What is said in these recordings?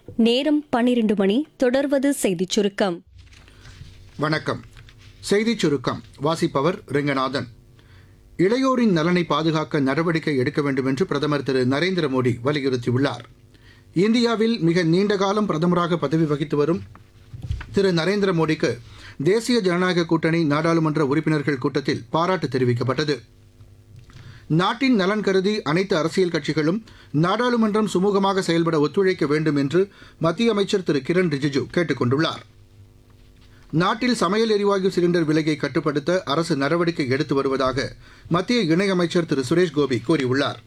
நேரம் பன்னிரண்டு மணி தொடர்வது செய்திச் சுருக்கம் வணக்கம் செய்திச் சுருக்கம் வாசிப்பவர் ரெங்கநாதன் இளையோரின் நலனை பாதுகாக்க நடவடிக்கை எடுக்க வேண்டும் என்று பிரதமர் திரு நரேந்திர மோடி வலியுறுத்தியுள்ளார் இந்தியாவில் மிக நீண்ட காலம் பிரதமராக பதவி வகித்து வரும் திரு நரேந்திர மோடிக்கு தேசிய ஜனநாயக கூட்டணி நாடாளுமன்ற உறுப்பினர்கள் கூட்டத்தில் பாராட்டு தெரிவிக்கப்பட்டது நாட்டின் நலன் கருதி அனைத்து அரசியல் கட்சிகளும் நாடாளுமன்றம் சுமூகமாக செயல்பட ஒத்துழைக்க வேண்டும் என்று மத்திய அமைச்சர் திரு கிரண் ரிஜிஜு கேட்டுக் கொண்டுள்ளார் நாட்டில் சமையல் எரிவாயு சிலிண்டர் விலையை கட்டுப்படுத்த அரசு நடவடிக்கை எடுத்து வருவதாக மத்திய இணையமைச்சர் திரு சுரேஷ் கோபி கூறியுள்ளார்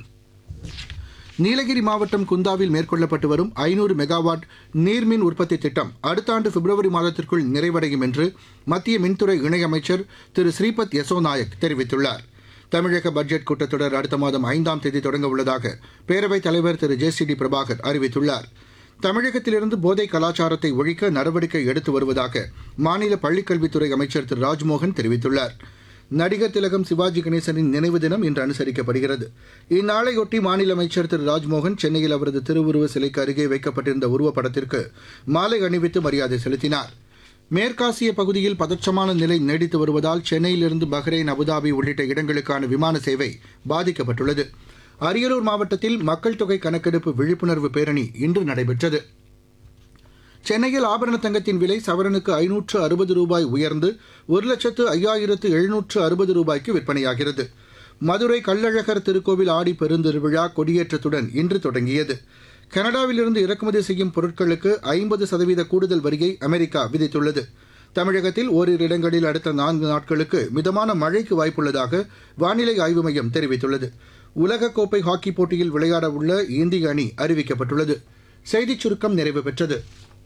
நீலகிரி மாவட்டம் குந்தாவில் மேற்கொள்ளப்பட்டு வரும் ஐநூறு மெகாவாட் நீர்மின் உற்பத்தி திட்டம் அடுத்த ஆண்டு பிப்ரவரி மாதத்திற்குள் நிறைவடையும் என்று மத்திய மின்துறை இணையமைச்சர் திரு ஸ்ரீபத் யசோ நாயக் தெரிவித்துள்ளார் தமிழக பட்ஜெட் கூட்டத்தொடர் அடுத்த மாதம் ஐந்தாம் தேதி தொடங்க உள்ளதாக பேரவைத் தலைவர் திரு ஜே சி டி பிரபாகர் அறிவித்துள்ளார் தமிழகத்திலிருந்து போதை கலாச்சாரத்தை ஒழிக்க நடவடிக்கை எடுத்து வருவதாக மாநில பள்ளிக்கல்வித்துறை அமைச்சர் திரு ராஜ்மோகன் தெரிவித்துள்ளார் நடிகர் திலகம் சிவாஜி கணேசனின் நினைவு தினம் இன்று அனுசரிக்கப்படுகிறது இந்நாளையொட்டி மாநில அமைச்சர் திரு ராஜ்மோகன் சென்னையில் அவரது திருவுருவ சிலைக்கு அருகே வைக்கப்பட்டிருந்த உருவப்படத்திற்கு மாலை அணிவித்து மரியாதை செலுத்தினார் மேற்காசிய பகுதியில் பதற்றமான நிலை நீடித்து வருவதால் சென்னையிலிருந்து பஹ்ரைன் அபுதாபி உள்ளிட்ட இடங்களுக்கான விமான சேவை பாதிக்கப்பட்டுள்ளது அரியலூர் மாவட்டத்தில் மக்கள் தொகை கணக்கெடுப்பு விழிப்புணர்வு பேரணி இன்று நடைபெற்றது சென்னையில் ஆபரண தங்கத்தின் விலை சவரனுக்கு ஐநூற்று அறுபது ரூபாய் உயர்ந்து ஒரு லட்சத்து ஐயாயிரத்து எழுநூற்று அறுபது ரூபாய்க்கு விற்பனையாகிறது மதுரை கள்ளழகர் திருக்கோவில் ஆடி பெருந்திருவிழா கொடியேற்றத்துடன் இன்று தொடங்கியது கனடாவிலிருந்து இறக்குமதி செய்யும் பொருட்களுக்கு ஐம்பது சதவீத கூடுதல் வரியை அமெரிக்கா விதித்துள்ளது தமிழகத்தில் ஓரிரு இடங்களில் அடுத்த நான்கு நாட்களுக்கு மிதமான மழைக்கு வாய்ப்புள்ளதாக வானிலை ஆய்வு மையம் தெரிவித்துள்ளது உலகக்கோப்பை ஹாக்கி போட்டியில் விளையாட உள்ள இந்திய அணி அறிவிக்கப்பட்டுள்ளது செய்திச் சுருக்கம் நிறைவு பெற்றது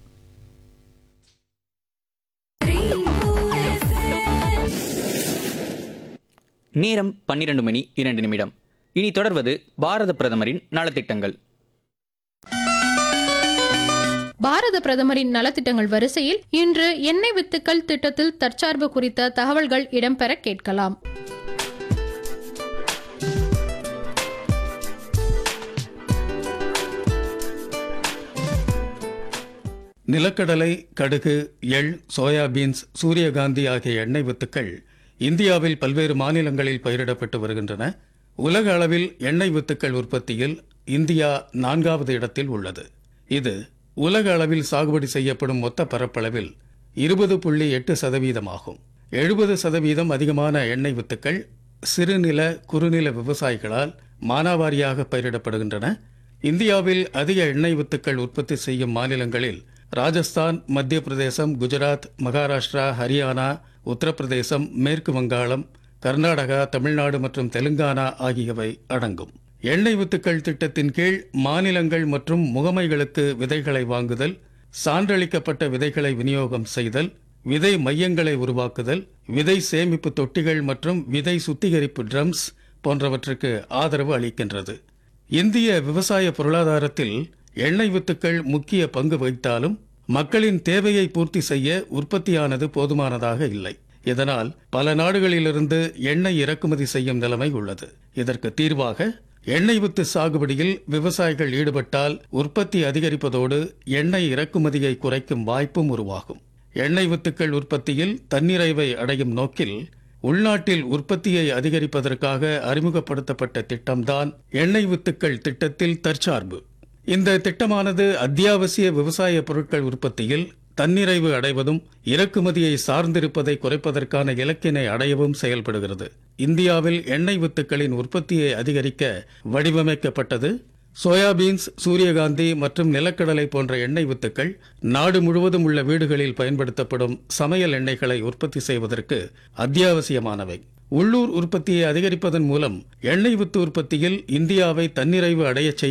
நேரம் பன்னிரண்டு மணி இரண்டு நிமிடம் இனி தொடர்வது பாரத பிரதமரின் நலத்திட்டங்கள் பாரத பிரதமரின் நலத்திட்டங்கள் வரிசையில் இன்று எண்ணெய் வித்துக்கள் திட்டத்தில் தற்சார்பு குறித்த தகவல்கள் இடம்பெற கேட்கலாம் நிலக்கடலை கடுகு எள் சோயாபீன்ஸ் சூரியகாந்தி ஆகிய எண்ணெய் வித்துக்கள் இந்தியாவில் பல்வேறு மாநிலங்களில் பயிரிடப்பட்டு வருகின்றன உலக அளவில் எண்ணெய் வித்துக்கள் உற்பத்தியில் இந்தியா நான்காவது இடத்தில் உள்ளது இது உலக அளவில் சாகுபடி செய்யப்படும் மொத்த பரப்பளவில் இருபது புள்ளி எட்டு சதவீதமாகும் எழுபது சதவீதம் அதிகமான எண்ணெய் வித்துக்கள் சிறுநில குறுநில விவசாயிகளால் மானாவாரியாக பயிரிடப்படுகின்றன இந்தியாவில் அதிக எண்ணெய் வித்துக்கள் உற்பத்தி செய்யும் மாநிலங்களில் ராஜஸ்தான் மத்திய பிரதேசம் குஜராத் மகாராஷ்டிரா ஹரியானா உத்தரப்பிரதேசம் மேற்கு வங்காளம் கர்நாடகா தமிழ்நாடு மற்றும் தெலுங்கானா ஆகியவை அடங்கும் எண்ணெய் வித்துக்கள் திட்டத்தின் கீழ் மாநிலங்கள் மற்றும் முகமைகளுக்கு விதைகளை வாங்குதல் சான்றளிக்கப்பட்ட விதைகளை விநியோகம் செய்தல் விதை மையங்களை உருவாக்குதல் விதை சேமிப்பு தொட்டிகள் மற்றும் விதை சுத்திகரிப்பு ட்ரம்ஸ் போன்றவற்றுக்கு ஆதரவு அளிக்கின்றது இந்திய விவசாய பொருளாதாரத்தில் எண்ணெய் வித்துக்கள் முக்கிய பங்கு வகித்தாலும் மக்களின் தேவையை பூர்த்தி செய்ய உற்பத்தியானது போதுமானதாக இல்லை இதனால் பல நாடுகளிலிருந்து எண்ணெய் இறக்குமதி செய்யும் நிலைமை உள்ளது இதற்கு தீர்வாக எண்ணெய் வித்து சாகுபடியில் விவசாயிகள் ஈடுபட்டால் உற்பத்தி அதிகரிப்பதோடு எண்ணெய் இறக்குமதியை குறைக்கும் வாய்ப்பும் உருவாகும் எண்ணெய் வித்துக்கள் உற்பத்தியில் தன்னிறைவை அடையும் நோக்கில் உள்நாட்டில் உற்பத்தியை அதிகரிப்பதற்காக அறிமுகப்படுத்தப்பட்ட திட்டம்தான் எண்ணெய் வித்துக்கள் திட்டத்தில் தற்சார்பு இந்த திட்டமானது அத்தியாவசிய விவசாய பொருட்கள் உற்பத்தியில் தன்னிறைவு அடைவதும் இறக்குமதியை சார்ந்திருப்பதை குறைப்பதற்கான இலக்கினை அடையவும் செயல்படுகிறது இந்தியாவில் எண்ணெய் வித்துக்களின் உற்பத்தியை அதிகரிக்க வடிவமைக்கப்பட்டது சோயாபீன்ஸ் சூரியகாந்தி மற்றும் நிலக்கடலை போன்ற எண்ணெய் வித்துக்கள் நாடு முழுவதும் உள்ள வீடுகளில் பயன்படுத்தப்படும் சமையல் எண்ணெய்களை உற்பத்தி செய்வதற்கு அத்தியாவசியமானவை உள்ளூர் உற்பத்தியை அதிகரிப்பதன் மூலம் எண்ணெய் வித்து உற்பத்தியில் இந்தியாவை தன்னிறைவு அடையச் செய்ய